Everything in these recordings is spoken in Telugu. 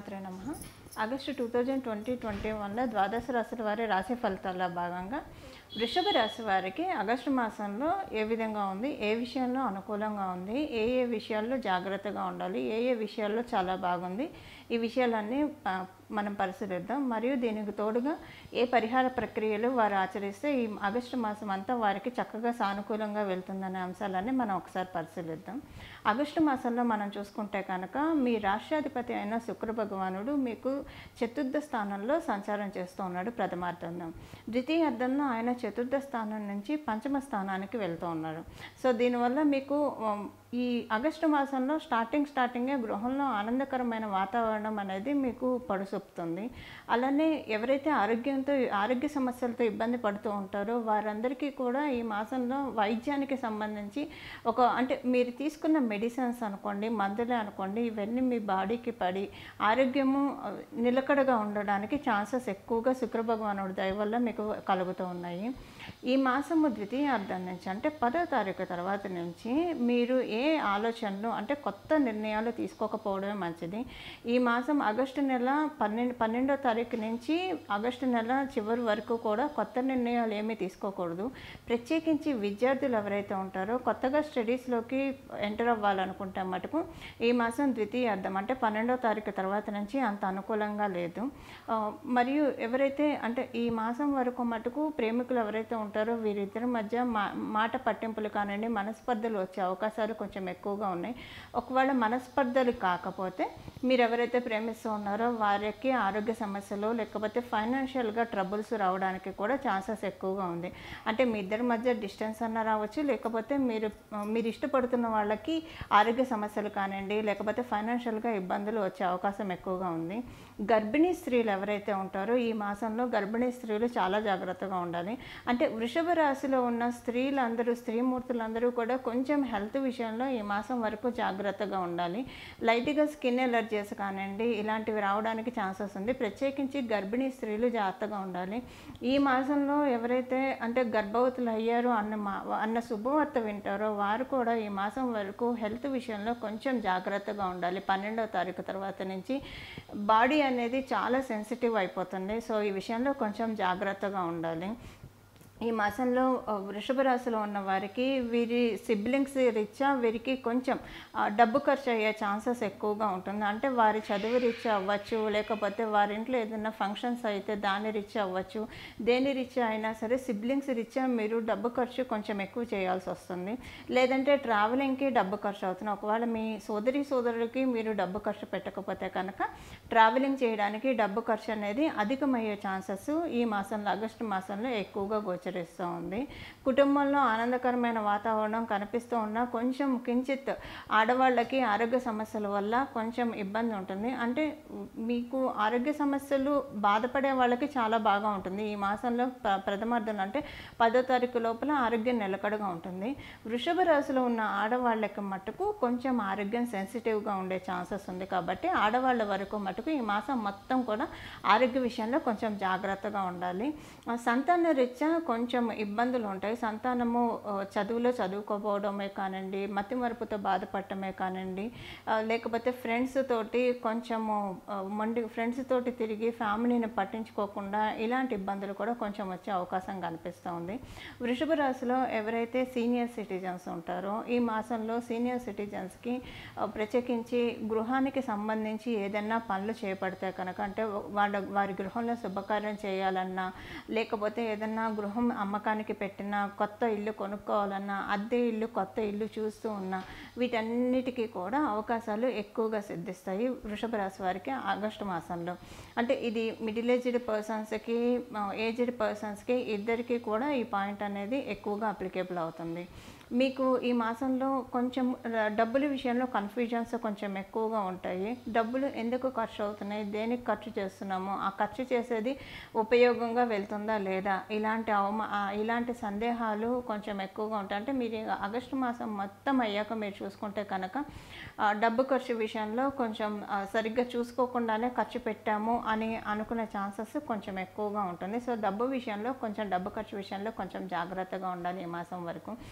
శ్రీమాత్రే నమ August two thousand twenty twenty వన్లో ద్వాదశ రాశుల వారి రాశి ఫలితాల్లో భాగంగా వృషభ రాశి వారికి ఆగస్టు మాసంలో ఏ విధంగా ఉంది ఏ విషయంలో అనుకూలంగా ఉంది ఏ ఏ విషయాల్లో జాగ్రత్తగా ఉండాలి ఏ ఏ విషయాల్లో చాలా బాగుంది ఈ విషయాలన్నీ ఆ, మనం పరిశీలిద్దాం మరియు దీనికి తోడుగా ఏ పరిహార ప్రక్రియలు వారు ఆచరిస్తే ఈ ఆగస్టు మాసం అంతా వారికి చక్కగా సానుకూలంగా వెళ్తుందనే అంశాలన్నీ మనం ఒకసారి పరిశీలిద్దాం ఆగస్టు మాసంలో మనం చూసుకుంటే కనుక మీ రాష్ట్రాధిపతి అయిన శుక్ర భగవానుడు మీకు చతుర్థ స్థానంలో సంచారం చేస్తూ ఉన్నాడు ప్రథమార్థంలో ద్వితీయార్థంలో ఆయన చతుర్థ స్థానం నుంచి పంచమ స్థానానికి వెళ్తూ ఉన్నాడు సో దీనివల్ల మీకు ఉమ్, ఈ ఆగస్టు మాసంలో స్టార్టింగ్ స్టార్టింగే గృహంలో ఆనందకరమైన వాతావరణం అనేది మీకు పడుసొప్పుతుంది అలానే ఎవరైతే ఆరోగ్యంతో ఆరోగ్య సమస్యలతో ఇబ్బంది పడుతూ ఉంటారో వారందరికీ కూడా ఈ మాసంలో వైద్యానికి సంబంధించి ఒక అంటే మీరు తీసుకున్న మెడిసిన్స్ అనుకోండి మందులే అనుకోండి ఇవన్నీ మీ బాడీకి పడి ఆరోగ్యము ఆ, నిలకడగా ఉండడానికి ఛాన్సెస్ ఎక్కువగా శుక్ర భగవానుడి దయ వల్ల మీకు కలుగుతూ ఉన్నాయి ఈ మాసము ద్వితీయార్థం నుంచి అంటే పదో తారీఖు తర్వాత నుంచి మీరు ఏ ఆలోచనలు అంటే కొత్త నిర్ణయాలు తీసుకోకపోవడమే మంచిది ఈ మాసం ఆగస్టు నెల పన్నెండు పన్నెండో తారీఖు నుంచి ఆగస్టు నెల చివరి వరకు కూడా కొత్త నిర్ణయాలు ఏమీ తీసుకోకూడదు ప్రత్యేకించి విద్యార్థులు ఎవరైతే ఉంటారో కొత్తగా స్టడీస్లోకి ఎంటర్ అవ్వాలనుకుంటే మటుకు ఈ మాసం ద్వితీయార్థం అంటే పన్నెండో తారీఖు తర్వాత నుంచి అంత అనుకూలంగా లేదు ఆ, మరియు ఎవరైతే అంటే ఈ మాసం వరకు మటుకు ప్రేమికులు ఎవరైతే ఉంటారో వీరిద్దరి మధ్య మా మాట పట్టింపులు కానివ్వండి మనస్పర్ధలు వచ్చే అవకాశాలు కొంచెం ఎక్కువగా ఉన్నాయి ఒకవేళ మనస్పర్ధలు కాకపోతే మీరు ఎవరైతే ప్రేమిస్తూ ఉన్నారో వారికి ఆరోగ్య సమస్యలు లేకపోతే ఫైనాన్షియల్గా ట్రబుల్స్ రావడానికి కూడా ఛాన్సెస్ ఎక్కువగా ఉంది అంటే మీ ఇద్దరి మధ్య డిస్టెన్స్ అన్న రావచ్చు లేకపోతే మీరు మీరు ఇష్టపడుతున్న వాళ్ళకి ఆరోగ్య సమస్యలు కానివ్వండి లేకపోతే ఫైనాన్షియల్గా ఇబ్బందులు వచ్చే అవకాశం ఎక్కువగా ఉంది గర్భిణీ స్త్రీలు ఎవరైతే ఉంటారో ఈ మాసంలో గర్భిణీ స్త్రీలు చాలా జాగ్రత్తగా ఉండాలి అంటే వృషభ రాశిలో ఉన్న స్త్రీలందరూ స్త్రీమూర్తులందరూ కూడా కొంచెం హెల్త్ విషయంలో ఈ మాసం వరకు జాగ్రత్తగా ఉండాలి లైట్గా స్కిన్ ఎలర్జీస్ కానివ్వండి ఇలాంటివి రావడానికి ఛాన్సెస్ ఉంది ప్రత్యేకించి గర్భిణీ స్త్రీలు జాగ్రత్తగా ఉండాలి ఈ మాసంలో ఎవరైతే అంటే గర్భవతులు అయ్యారో అన్న మా అన్న శుభవార్త వింటారో వారు కూడా ఈ మాసం వరకు హెల్త్ విషయంలో కొంచెం జాగ్రత్తగా ఉండాలి పన్నెండవ తారీఖు తర్వాత నుంచి బాడీ అనేది చాలా సెన్సిటివ్ అయిపోతుంది సో ఈ విషయంలో కొంచెం జాగ్రత్తగా ఉండాలి ఈ మాసంలో ఆ, వృషభ రాశిలో ఉన్న వారికి వీరి సిబ్లింగ్స్ రీత్యా వీరికి కొంచెం ఆ, డబ్బు ఖర్చు అయ్యే ఛాన్సెస్ ఎక్కువగా ఉంటుంది అంటే వారి చదువు రీత్యా అవ్వచ్చు లేకపోతే వారి ఇంట్లో ఏదైనా ఫంక్షన్స్ అయితే దాని రీత్యా అవ్వచ్చు దేని రీత్యా అయినా సరే సిబ్లింగ్స్ రీత్యా మీరు డబ్బు ఖర్చు కొంచెం ఎక్కువ చేయాల్సి వస్తుంది లేదంటే ట్రావెలింగ్కి డబ్బు ఖర్చు అవుతుంది ఒకవేళ మీ సోదరి సోదరులకి మీరు డబ్బు ఖర్చు పెట్టకపోతే కనుక ట్రావెలింగ్ చేయడానికి డబ్బు ఖర్చు అనేది అధికమయ్యే ఛాన్సెస్ ఈ మాసంలో ఆగస్టు మాసంలో ఎక్కువగా గోచరిస్తూ ఉంది కుటుంబంలో ఆనందకరమైన వాతావరణం కనిపిస్తూ ఉన్నా కొంచెం కించిత్ ఆడవాళ్ళకి ఆరోగ్య సమస్యల వల్ల కొంచెం ఇబ్బంది ఉంటుంది అంటే మీకు ఆరోగ్య సమస్యలు బాధపడే వాళ్ళకి చాలా బాగా ఉంటుంది ఈ మాసంలో ప్ర ప్రథమార్థం అంటే పదో తారీఖు లోపల ఆరోగ్యం నిలకడగా ఉంటుంది వృషభ రాశిలో ఉన్న ఆడవాళ్ళకి మట్టుకు కొంచెం ఆరోగ్యం సెన్సిటివ్గా ఉండే ఛాన్సెస్ ఉంది కాబట్టి ఆడవాళ్ళ వరకు మటుకు ఈ మాసం మొత్తం కూడా ఆరోగ్య విషయంలో కొంచెం జాగ్రత్తగా ఉండాలి ఆ, సంతాన రీత్యా కొంచెం ఇబ్బందులు ఉంటాయి సంతానము ఆ, చదువులో చదువుకోపోవడమే కానివ్వండి మతి మరుపుతో బాధపడటమే కానివ్వండి ఆ, లేకపోతే ఫ్రెండ్స్ తోటి కొంచెము ఆ, మొండి ఫ్రెండ్స్ తోటి తిరిగి ఫ్యామిలీని పట్టించుకోకుండా ఇలాంటి ఇబ్బందులు కూడా కొంచెం వచ్చే అవకాశం కనిపిస్తూ ఉంది వృషభ రాశిలో ఎవరైతే సీనియర్ సిటిజన్స్ ఉంటారో ఈ మాసంలో సీనియర్ సిటిజన్స్కి ప్రత్యేకించి గృహానికి సంబంధించి ఏదైనా పనులు చేపడితే కనుక అంటే వాళ్ళ వారి గృహంలో శుభకార్యం చేయాలన్నా లేకపోతే ఏదన్నా గృహం అమ్మకానికి పెట్టినా కొత్త ఇల్లు కొనుక్కోవాలన్నా అద్దె ఇల్లు కొత్త ఇల్లు చూస్తూ ఉన్నా వీటన్నిటికీ కూడా అవకాశాలు ఎక్కువగా సిద్ధిస్తాయి వృషభ రాశి వారికి ఆగస్టు మాసంలో అంటే ఇది మిడిల్ ఏజ్డ్ పర్సన్స్కి ఏజ్డ్ పర్సన్స్కి ఇద్దరికి కూడా ఈ పాయింట్ అనేది ఎక్కువగా అప్లికేబుల్ అవుతుంది మీకు ఈ మాసంలో కొంచెం ర- డబ్బుల విషయంలో కన్ఫ్యూజన్స్ కొంచెం ఎక్కువగా ఉంటాయి డబ్బులు ఎందుకు ఖర్చు అవుతున్నాయి దేనికి ఖర్చు చేస్తున్నాము ఆ ఖర్చు చేసేది ఉపయోగంగా వెళ్తుందా లేదా ఇలాంటి అవమా ఆ, ఇలాంటి సందేహాలు కొంచెం ఎక్కువగా ఉంటాయి అంటే మీరు ఈ ఆగస్టు మాసం మొత్తం అయ్యాక మీరు చూసుకుంటే కనుక ఆ, డబ్బు ఖర్చు విషయంలో కొంచెం ఆ, సరిగ్గా చూసుకోకుండానే ఖర్చు పెట్టాము అని అనుకునే ఛాన్సెస్ కొంచెం ఎక్కువగా ఉంటుంది సో డబ్బు విషయంలో కొంచెం డబ్బు ఖర్చు విషయంలో కొంచెం జాగ్రత్తగా ఉండాలి ఈ మాసం వరకు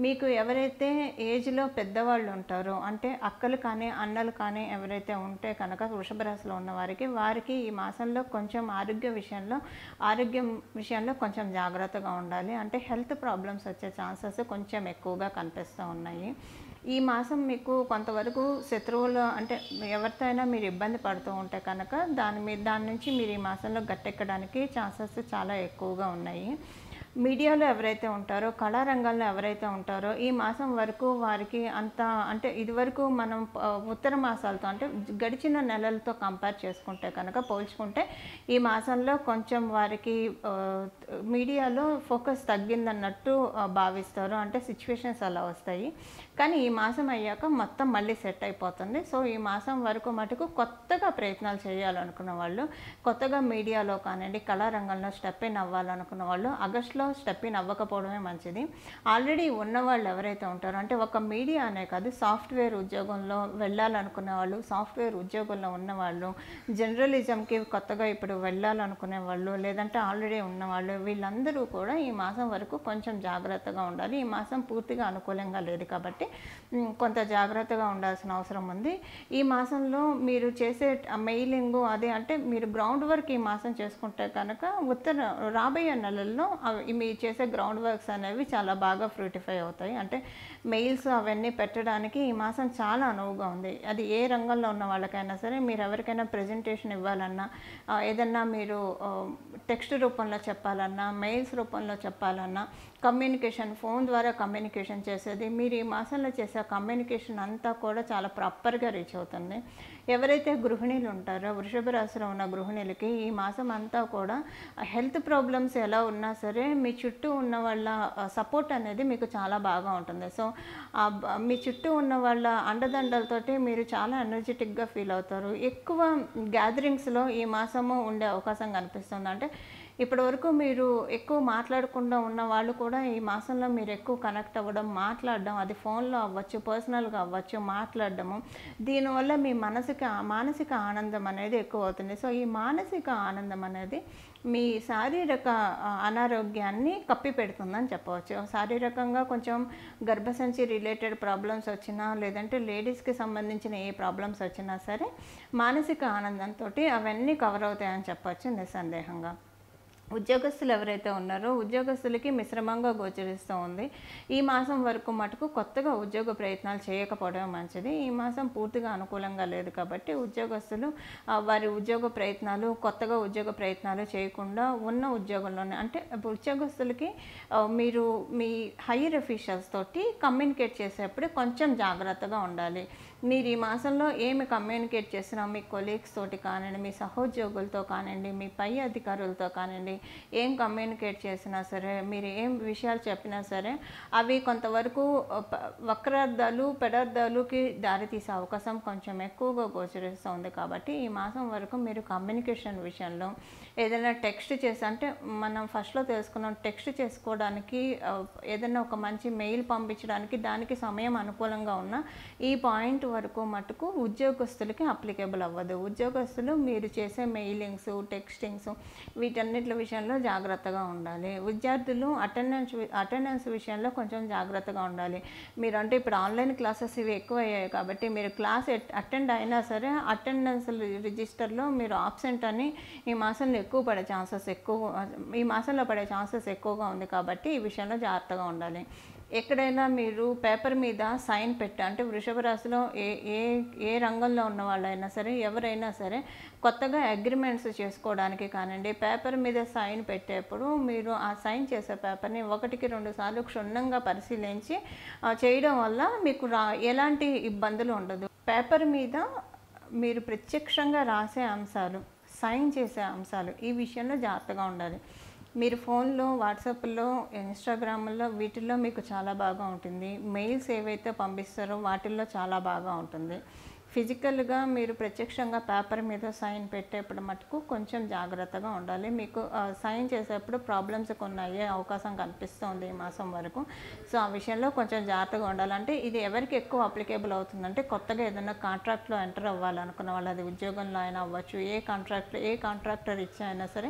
మీకు ఎవరైతే ఏజ్లో పెద్దవాళ్ళు ఉంటారో అంటే అక్కలు కానీ అన్నలు కానీ ఎవరైతే ఉంటే కనుక వృషభ రాశిలో ఉన్న వారికి వారికి ఈ మాసంలో కొంచెం ఆరోగ్య విషయంలో ఆరోగ్యం విషయంలో కొంచెం జాగ్రత్తగా ఉండాలి అంటే హెల్త్ ప్రాబ్లమ్స్ వచ్చే ఛాన్సెస్ కొంచెం ఎక్కువగా కనిపిస్తూ ఉన్నాయి ఈ మాసం మీకు కొంతవరకు శత్రువులు అంటే ఎవరితో అయినా మీరు ఇబ్బంది పడుతూ ఉంటే కనుక దాని మీద దాని నుంచి మీరు ఈ మాసంలో గట్టెక్కడానికి ఛాన్సెస్ చాలా ఎక్కువగా ఉన్నాయి మీడియాలో ఎవరైతే ఉంటారో కళారంగంలో ఎవరైతే ఉంటారో ఈ మాసం వరకు వారికి అంత అంటే ఇదివరకు మనం ఆ, ఉత్తర మాసాలతో అంటే గడిచిన నెలలతో కంపేర్ చేసుకుంటే కనుక పోల్చుకుంటే ఈ మాసంలో కొంచెం వారికి ఆ, మీడియాలో ఫోకస్ తగ్గిందన్నట్టు ఆ, భావిస్తారు అంటే సిచ్యువేషన్స్ అలా వస్తాయి కానీ ఈ మాసం అయ్యాక మొత్తం మళ్ళీ సెట్ అయిపోతుంది సో ఈ మాసం వరకు మటుకు కొత్తగా ప్రయత్నాలు చేయాలనుకున్న వాళ్ళు కొత్తగా మీడియాలో కానివ్వండి కళారంగంలో స్టెప్ ఇన్ అవ్వాలనుకున్న వాళ్ళు ఆగస్టులో స్టెప్ ఇన్ అవ్వకపోవడమే మంచిది ఆల్రెడీ ఉన్న వాళ్ళు ఎవరైతే ఉంటారో అంటే ఒక మీడియా అనే కాదు సాఫ్ట్వేర్ ఉద్యోగంలో వెళ్ళాలనుకునే వాళ్ళు సాఫ్ట్వేర్ ఉద్యోగంలో ఉన్న వాళ్ళు జర్నలిజంకి కొత్తగా ఇప్పుడు వెళ్ళాలనుకునే వాళ్ళు లేదంటే ఆల్రెడీ ఉన్నవాళ్ళు వీళ్ళందరూ కూడా ఈ మాసం వరకు కొంచెం జాగ్రత్తగా ఉండాలి ఈ మాసం పూర్తిగా అనుకూలంగా లేదు కాబట్టి మ్, కొంత జాగ్రత్తగా ఉండాల్సిన అవసరం ఉంది ఈ మాసంలో మీరు చేసే మెయిలింగ్ అదే అంటే మీరు గ్రౌండ్ వర్క్ ఈ మాసం చేసుకుంటే కనుక ఉత్తర రాబోయే నెలల్లో అవి మీరు చేసే గ్రౌండ్ వర్క్స్ అనేవి చాలా బాగా ఫ్రూటిఫై అవుతాయి అంటే మెయిల్స్ అవన్నీ పెట్టడానికి ఈ మాసం చాలా అనువుగా ఉంది అది ఏ రంగంలో ఉన్న వాళ్ళకైనా సరే మీరు ఎవరికైనా ప్రజెంటేషన్ ఇవ్వాలన్నా ఆ, ఏదన్నా మీరు టెక్స్ట్ రూపంలో చెప్పాలన్నా మెయిల్స్ రూపంలో చెప్పాలన్నా కమ్యూనికేషన్ ఫోన్ ద్వారా కమ్యూనికేషన్ చేసేది మీరు ఈ మాసంలో చేసే కమ్యూనికేషన్ అంతా కూడా చాలా ప్రాపర్గా రీచ్ అవుతుంది ఎవరైతే గృహిణీలు ఉంటారో వృషభ రాశిలో ఉన్న గృహిణీలకి ఈ మాసం అంతా కూడా హెల్త్ ప్రాబ్లమ్స్ ఎలా ఉన్నా సరే మీ చుట్టూ ఉన్న వాళ్ళ సపోర్ట్ అనేది మీకు చాలా బాగా ఉంటుంది సో ఆ బ- మీ చుట్టూ ఉన్న వాళ్ళ అండదండలతోటి మీరు చాలా ఎనర్జెటిక్గా ఫీల్ అవుతారు ఎక్కువ గ్యాదరింగ్స్లో ఈ మాసము ఉండే అవకాశం కనిపిస్తుంది అంటే ఇప్పటి వరకు మీరు ఎక్కువ మాట్లాడకుండా ఉన్న వాళ్ళు కూడా ఈ మాసంలో మీరు ఎక్కువ కనెక్ట్ అవ్వడం మాట్లాడడం అది ఫోన్లో అవ్వచ్చు పర్సనల్గా అవ్వచ్చు మాట్లాడడము దీనివల్ల మీ మనసుకి ఆ- మానసిక ఆనందం అనేది ఎక్కువ అవుతుంది సో ఈ మానసిక ఆనందం అనేది మీ శారీరక ఆ, అనారోగ్యాన్ని కప్పి పెడుతుందని చెప్పవచ్చు శారీరకంగా కొంచెం గర్భసంచి రిలేటెడ్ ప్రాబ్లమ్స్ వచ్చినా లేదంటే లేడీస్కి సంబంధించిన ఏ ప్రాబ్లమ్స్ వచ్చినా సరే మానసిక ఆనందంతో అవన్నీ కవర్ అవుతాయని చెప్పవచ్చు నిస్సందేహంగా ఉద్యోగస్తులు ఎవరైతే ఉన్నారో ఉద్యోగస్తులకి మిశ్రమంగా గోచరిస్తూ ఉంది ఈ మాసం వరకు మటుకు కొత్తగా ఉద్యోగ ప్రయత్నాలు చేయకపోవడం మంచిది ఈ మాసం పూర్తిగా అనుకూలంగా లేదు కాబట్టి ఉద్యోగస్తులు ఆ, వారి ఉద్యోగ ప్రయత్నాలు కొత్తగా ఉద్యోగ ప్రయత్నాలు చేయకుండా ఉన్న ఉద్యోగంలోనే అంటే ఇప్పుడు ఉద్యోగస్తులకి ఆ, మీరు మీ హైయర్ అఫీషియల్స్ తోటి కమ్యూనికేట్ చేసేప్పుడు కొంచెం జాగ్రత్తగా ఉండాలి మీరు ఈ మాసంలో ఏమి కమ్యూనికేట్ చేసినా మీ కొలీగ్స్ తోటి కానివ్వండి మీ సహోద్యోగులతో కానివ్వండి మీ పై అధికారులతో కానివ్వండి ఏం కమ్యూనికేట్ చేసినా సరే మీరు ఏం విషయాలు చెప్పినా సరే అవి కొంతవరకు ఆ, ప- వక్రార్థాలు పెడార్థాలుకి దారితీసే అవకాశం కొంచెం ఎక్కువగా గోచరిస్తుంది కాబట్టి ఈ మాసం వరకు మీరు కమ్యూనికేషన్ విషయంలో ఏదైనా టెక్స్ట్ చేసి అంటే మనం ఫస్ట్లో తెలుసుకున్నాం టెక్స్ట్ చేసుకోవడానికి ఆ, ఏదైనా ఒక మంచి మెయిల్ పంపించడానికి దానికి సమయం అనుకూలంగా ఉన్న ఈ పాయింట్ వరకు మటుకు ఉద్యోగస్తులకి అప్లికేబుల్ అవ్వదు ఉద్యోగస్తులు మీరు చేసే మెయిలింగ్స్ టెక్స్టింగ్స్ వీటన్నిటి విషయంలో జాగ్రత్తగా ఉండాలి విద్యార్థులు అటెండెన్స్ అటెండెన్స్ విషయంలో కొంచెం జాగ్రత్తగా ఉండాలి మీరు అంటే ఇప్పుడు ఆన్లైన్ క్లాసెస్ ఇవి ఎక్కువ అయ్యాయి కాబట్టి మీరు క్లాస్ అటెండ్ అయినా సరే అటెండెన్స్ రిజిస్టర్లో మీరు ఆబ్సెంట్ అని ఈ మాసంలో ఎక్కువ పడే ఛాన్సెస్ ఎక్కువ ఈ మాసంలో పడే ఛాన్సెస్ ఎక్కువగా ఉంది కాబట్టి ఈ విషయంలో జాగ్రత్తగా ఉండాలి ఎక్కడైనా మీరు పేపర్ మీద సైన్ పెట్టి అంటే వృషభ రాశిలో ఏ ఏ ఏ రంగంలో ఉన్న వాళ్ళైనా సరే ఎవరైనా సరే కొత్తగా అగ్రిమెంట్స్ చేసుకోవడానికి కానివ్వండి పేపర్ మీద సైన్ పెట్టేప్పుడు మీరు ఆ సైన్ చేసే పేపర్ని ఒకటికి రెండు సార్లు క్షుణ్ణంగా పరిశీలించి ఆ, చేయడం వల్ల మీకు రా ఎలాంటి ఇబ్బందులు ఉండదు పేపర్ మీద మీరు ప్రత్యక్షంగా రాసే అంశాలు సైన్ చేసే అంశాలు ఈ విషయంలో జాగ్రత్తగా ఉండాలి మీరు ఫోన్లో వాట్సాప్లో ఇన్స్టాగ్రామ్లో వీటిల్లో మీకు చాలా బాగా ఉంటుంది మెయిల్స్ ఏవైతే పంపిస్తారో వాటిల్లో చాలా బాగా ఉంటుంది ఫిజికల్గా మీరు ప్రత్యక్షంగా పేపర్ మీద సైన్ పెట్టేప్పుడు మటుకు కొంచెం జాగ్రత్తగా ఉండాలి మీకు ఆ, సైన్ చేసేప్పుడు ప్రాబ్లమ్స్ కొన్ని అయ్యే అవకాశం కనిపిస్తుంది ఈ మాసం వరకు సో ఆ విషయంలో కొంచెం జాగ్రత్తగా ఉండాలి అంటే ఇది ఎవరికి ఎక్కువ అప్లికేబుల్ అవుతుందంటే కొత్తగా ఏదైనా కాంట్రాక్ట్లో ఎంటర్ అవ్వాలనుకున్న వాళ్ళు అది ఉద్యోగంలో అయినా అవ్వచ్చు ఏ కాంట్రాక్ట్ ఏ కాంట్రాక్టర్ ఇచ్చి అయినా సరే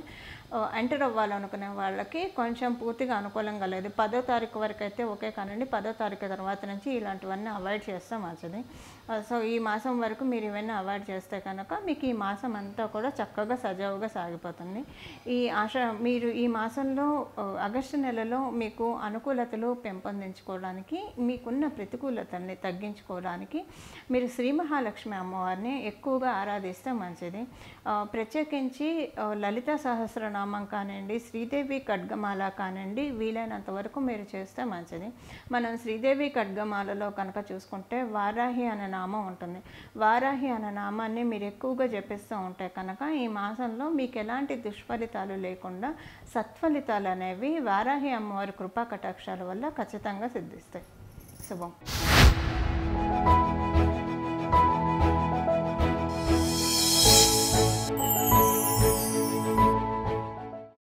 ఎంటర్ అవ్వాలనుకునే వాళ్ళకి కొంచెం పూర్తిగా అనుకూలంగా లేదు పదో తారీఖు వరకు అయితే ఓకే కానండి పదో తారీఖు తర్వాత నుంచి ఇలాంటివన్నీ అవాయిడ్ చేస్తే మంచిది ఆ, సో ఈ మాసం వరకు మీరు ఇవన్నీ అవాయిడ్ చేస్తే కనుక మీకు ఈ మాసం అంతా కూడా చక్కగా సజావుగా సాగిపోతుంది ఈ ఆశ మీరు ఈ మాసంలో ఆ, ఆగస్టు నెలలో మీకు అనుకూలతలు పెంపొందించుకోవడానికి మీకున్న ప్రతికూలతల్ని తగ్గించుకోవడానికి మీరు శ్రీ మహాలక్ష్మి అమ్మవారిని ఎక్కువగా ఆరాధిస్తే మంచిది ఆ, ప్రత్యేకించి ఆ, లలిత సహస్రనామం కానివ్వండి శ్రీదేవి ఖడ్గమాల కానివ్వండి వీలైనంత వరకు మీరు చేస్తే మంచిది మనం శ్రీదేవి ఖడ్గమాలలో కనుక చూసుకుంటే వారాహి అనే నామం ఉంటుంది వారాహి అనే నామాన్ని మీరు ఎక్కువగా జపిస్తూ ఉంటే కనుక ఈ మాసంలో మీకు ఎలాంటి దుష్ఫలితాలు లేకుండా సత్ఫలితాలు అనేవి వారాహి అమ్మవారి కృపా కటాక్షాల వల్ల ఖచ్చితంగా సిద్ధిస్తాయి శుభం